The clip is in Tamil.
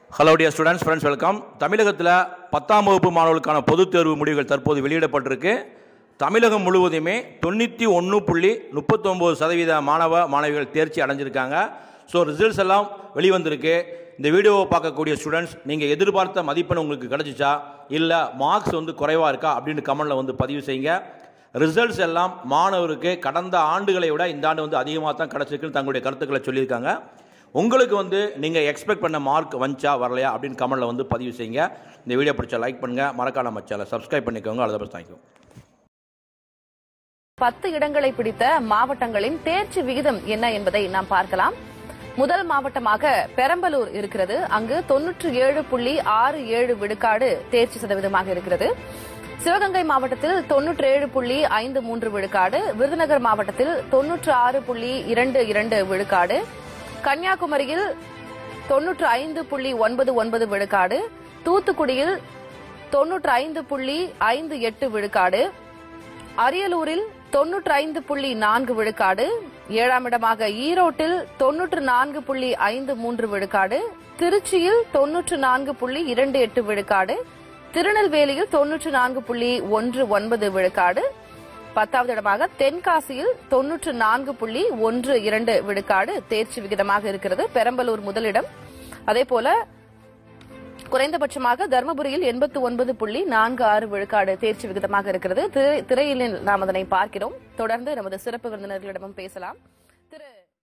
hello dear students friends welcome தமிழகத்தில் பத்தாம் வகுப்பு மாணவர்களுக்கான பொதுத் தேர்வு முடிவுகள் தற்போது வெளியிடப்பட்டிருக்கு தமிழகம் முழுவதுமே தொண்ணூற்றி ஒன்று புள்ளி முப்பத்தொம்போது சதவீத மாணவ மாணவிகள் தேர்ச்சி அடைஞ்சிருக்காங்க ஸோ ரிசல்ட்ஸ் எல்லாம் வெளிவந்திருக்கு இந்த வீடியோவை பார்க்கக்கூடிய ஸ்டூடெண்ட்ஸ் நீங்கள் எதிர்பார்த்த மதிப்பெண் உங்களுக்கு கிடைச்சிச்சா இல்லை மார்க்ஸ் வந்து குறைவாக இருக்கா அப்படின்னு கமெண்டில் வந்து பதிவு செய்யுங்க ரிசல்ட்ஸ் எல்லாம் மாணவருக்கு கடந்த ஆண்டுகளை விட இந்த ஆண்டு வந்து அதிகமாக தான் கிடச்சிருக்குன்னு தங்களுடைய கருத்துக்களை சொல்லியிருக்காங்க உங்களுக்கு வந்து நீங்கள் எக்ஸ்பெக்ட் பண்ண மார்க் வந்துச்சா வரலையா அப்படின்னு கமெண்டில் வந்து பதிவு செய்யுங்க இந்த வீடியோ பிடிச்சா லைக் பண்ணுங்கள் மறக்காம மச்சால சப்ஸ்கிரைப் பண்ணிக்கோங்க அதை பற்றி தேங்க்யூ பத்து இடங்களை பிடித்த மாவட்டங்களின் தேர்ச்சி விகிதம் என்ன என்பதை நாம் பார்க்கலாம் முதல் மாவட்டமாக பெரம்பலூர் இருக்கிறது அங்கு தொன்னூற்று ஏழு புள்ளி ஆறு ஏழு விழுக்காடு தேர்ச்சி சதவீதமாக இருக்கிறது சிவகங்கை மாவட்டத்தில் தொன்னூற்று ஏழு புள்ளி ஐந்து மூன்று விழுக்காடு விருதுநகர் மாவட்டத்தில் தொன்னூற்று ஆறு புள்ளி இரண்டு இரண்டு விழுக்காடு கன்னியாகுமரியில் தொன்னூற்று ஐந்து புள்ளி ஒன்பது ஒன்பது விழுக்காடு தூத்துக்குடியில் தொன்னூற்று ஐந்து புள்ளி ஐந்து எட்டு விழுக்காடு அரியலூரில் தொன்னூற்று ஐந்து புள்ளி நான்கு விழுக்காடு ஏழாம் இடமாக ஈரோட்டில் தொன்னூற்று நான்கு புள்ளி ஐந்து மூன்று விழுக்காடு திருச்சியில் தொன்னூற்று நான்கு புள்ளி இரண்டு எட்டு விழுக்காடு திருநெல்வேலியில் தொன்னூற்று நான்கு புள்ளி ஒன்று ஒன்பது விழுக்காடு பத்தாவது இடமாக தென்காசியில் தொன்னூற்று நான்கு புள்ளி ஒன்று இரண்டு விழுக்காடு தேர்ச்சி விகிதமாக இருக்கிறது பெரம்பலூர் முதலிடம் அதேபோல குறைந்தபட்சமாக தருமபுரியில் எண்பத்து ஒன்பது புள்ளி நான்கு ஆறு விழுக்காடு தேர்ச்சி விகிதமாக இருக்கிறது திரை- திரையில் நாம் அதனை பார்க்கிறோம் தொடர்ந்து நமது சிறப்பு விருந்தினர்களிடமும் பேசலாம்